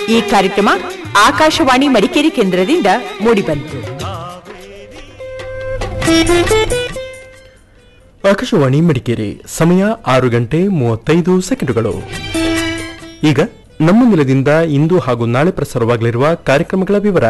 ಈ ಕಾರ್ಯಕ್ರಮ ಆಕಾಶವಾಣಿ ಮಡಿಕೇರಿ ಕೇಂದ್ರದಿಂದ ಮೂಡಿಬಂತು ಆಕಾಶವಾಣಿ ಮಡಿಕೇರಿ ಸಮಯ ಆರು ಗಂಟೆ ಮೂವತ್ತೈದು ಸೆಕೆಂಡುಗಳು ಈಗ ನಮ್ಮ ನೆಲದಿಂದ ಇಂದು ಹಾಗೂ ನಾಳೆ ಪ್ರಸಾರವಾಗಲಿರುವ ಕಾರ್ಯಕ್ರಮಗಳ ವಿವರ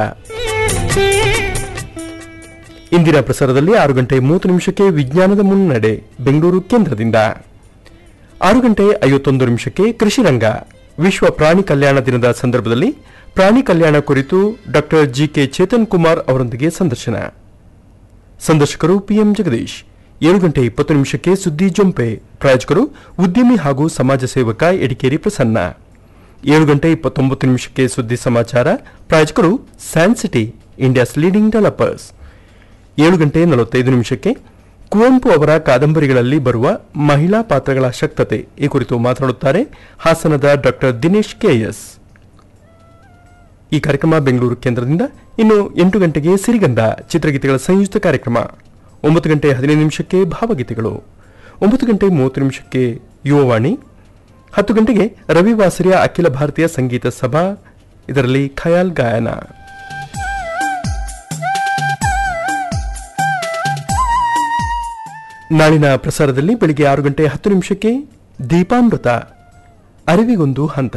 ಇಂದಿನ ಪ್ರಸಾರದಲ್ಲಿ ಆರು ಗಂಟೆ ಮೂವತ್ತು ನಿಮಿಷಕ್ಕೆ ವಿಜ್ಞಾನದ ಮುನ್ನಡೆ ಬೆಂಗಳೂರು ಕೇಂದ್ರದಿಂದ ಆರು ಗಂಟೆ ಐವತ್ತೊಂದು ನಿಮಿಷಕ್ಕೆ ಕೃಷಿ ರಂಗ ವಿಶ್ವ ಪ್ರಾಣಿ ಕಲ್ಯಾಣ ದಿನದ ಸಂದರ್ಭದಲ್ಲಿ ಪ್ರಾಣಿ ಕಲ್ಯಾಣ ಕುರಿತು doctor G K Chetan Kumar ಅವರೊಂದಿಗೆ ಸಂದರ್ಶನ ಸಂದರ್ಶಕರು ಪಿಎಂ ಜಗದೀಶ್ ಏಳು ಗಂಟೆ ಇಪ್ಪತ್ತು ನಿಮಿಷಕ್ಕೆ ಸುದ್ದಿ ಜೊಂಪೆ ಪ್ರಾಯೋಜಕರು ಉದ್ಯಮಿ ಹಾಗೂ ಸಮಾಜ ಸೇವಕ ಎಡಿಕೇರಿ ಪ್ರಸನ್ನ ಏಳು ಗಂಟೆ ಇಪ್ಪತ್ತೊಂಬತ್ತು ನಿಮಿಷಕ್ಕೆ ಸುದ್ದಿ ಸಮಾಚಾರ ಪ್ರಾಯೋಜಕರು ಸ್ಯಾನ್ಸಿಟಿ ಇಂಡಿಯಾಸ್ ಲೀಡಿಂಗ್ ಡೆವಲಪರ್ಸ್ ಏಳು ಗಂಟೆ ನಲವತ್ತೈದು ನಿಮಿಷಕ್ಕೆ ಕುವೆಂಪು ಅವರ ಕಾದಂಬರಿಗಳಲ್ಲಿ ಬರುವ ಮಹಿಳಾ ಪಾತ್ರಗಳ ಶಕ್ತತೆ ಈ ಕುರಿತು ಮಾತನಾಡುತ್ತಾರೆ ಹಾಸನದ ಡಾಕ್ಟರ್ ದಿನೇಶ್ ಕೆಎಸ್ ಈ ಕಾರ್ಯಕ್ರಮ ಬೆಂಗಳೂರು ಕೇಂದ್ರದಿಂದ ಇನ್ನು ಎಂಟು ಗಂಟೆಗೆ ಸಿರಿಗಂಧ ಚಿತ್ರಗೀತೆಗಳ ಸಂಯುಕ್ತ ಕಾರ್ಯಕ್ರಮ ಒಂಬತ್ತು ಗಂಟೆ ಹದಿನೈದು ನಿಮಿಷಕ್ಕೆ ಭಾವಗೀತೆಗಳು ಒಂಬತ್ತು ಗಂಟೆ ಮೂವತ್ತು ನಿಮಿಷಕ್ಕೆ ಯುವವಾಣಿ ಹತ್ತು ಗಂಟೆಗೆ ರವಿವಾಸರಿಯ ಅಖಿಲ ಭಾರತೀಯ ಸಂಗೀತ ಸಭಾ ಇದರಲ್ಲಿ ಖಯಾಲ್ ಗಾಯನ ನಾಳಿನ ಪ್ರಸಾರದಲ್ಲಿ ಬೆಳಿಗ್ಗೆ ಆರು ಗಂಟೆ ಹತ್ತು ನಿಮಿಷಕ್ಕೆ ದೀಪಾಮೃತ ಅರಿವಿಗೊಂದು ಹಂತ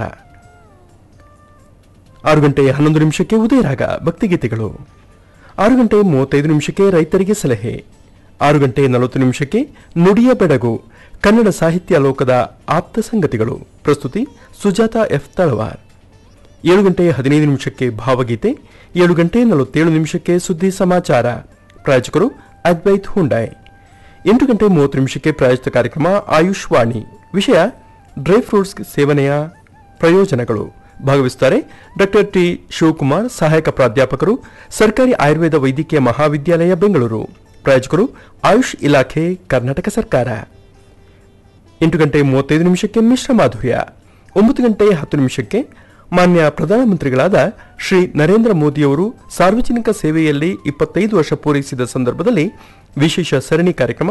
ಆರು ಗಂಟೆ ಹನ್ನೊಂದು ನಿಮಿಷಕ್ಕೆ ಉದಯರಾಗ ಭಕ್ತಿಗೀತೆಗಳು ಆರು ಗಂಟೆ ಮೂವತ್ತೈದು ನಿಮಿಷಕ್ಕೆ ರೈತರಿಗೆ ಸಲಹೆ ಆರು ಗಂಟೆ ನಲವತ್ತು ನಿಮಿಷಕ್ಕೆ ನುಡಿಯ ಬೆಡಗು ಕನ್ನಡ ಸಾಹಿತ್ಯ ಲೋಕದ ಆಪ್ತ ಸಂಗತಿಗಳು ಪ್ರಸ್ತುತಿ ಸುಜಾತ ಎಫ್ ತಳವಾರ್ ಏಳು ಗಂಟೆ ಹದಿನೈದು ನಿಮಿಷಕ್ಕೆ ಭಾವಗೀತೆ ಏಳು ಗಂಟೆ ನಲವತ್ತೇಳು ನಿಮಿಷಕ್ಕೆ ಸುದ್ದಿ ಸಮಾಚಾರ ಪ್ರಾಯೋಜಕರು ಅದ್ವೈತ್ ಹುಂಡಾಯ್ ಎಂಟು ಗಂಟೆ ಮೂವತ್ತು ನಿಮಿಷಕ್ಕೆ ಪ್ರಾಯೋಜಿತ ಕಾರ್ಯಕ್ರಮ ಆಯುಷ್ ವಾಣಿ ವಿಷಯ ಡ್ರೈ ಫ್ರೂಟ್ಸ್ ಸೇವನೆಯ ಪ್ರಯೋಜನಗಳು ಭಾಗವಹಿಸುತ್ತಾರೆ ಡಾಕ್ಟರ್ ಟಿ ಶಿವಕುಮಾರ್ ಸಹಾಯಕ ಪ್ರಾಧ್ಯಾಪಕರು ಸರ್ಕಾರಿ ಆಯುರ್ವೇದ ವೈದ್ಯಕೀಯ ಮಹಾವಿದ್ಯಾಲಯ ಬೆಂಗಳೂರು ಪ್ರಾಯೋಜಕರು ಆಯುಷ್ ಇಲಾಖೆ ಕರ್ನಾಟಕ ಸರ್ಕಾರ ಎಂಟು ಗಂಟೆ ಮೂವತ್ತೈದು ನಿಮಿಷಕ್ಕೆ ಮಿಶ್ರ ಮಾಧುರ್ಯ ಒಂಬತ್ತು ಗಂಟೆ ಹತ್ತು ನಿಮಿಷಕ್ಕೆ ಮಾನ್ಯ ಪ್ರಧಾನಮಂತ್ರಿಗಳಾದ ಶ್ರೀ ನರೇಂದ್ರ ಮೋದಿಯವರು ಸಾರ್ವಜನಿಕ ಸೇವೆಯಲ್ಲಿ ಇಪ್ಪತ್ತೈದು ವರ್ಷ ಪೂರೈಸಿದ ಸಂದರ್ಭದಲ್ಲಿ ವಿಶೇಷ ಸರಣಿ ಕಾರ್ಯಕ್ರಮ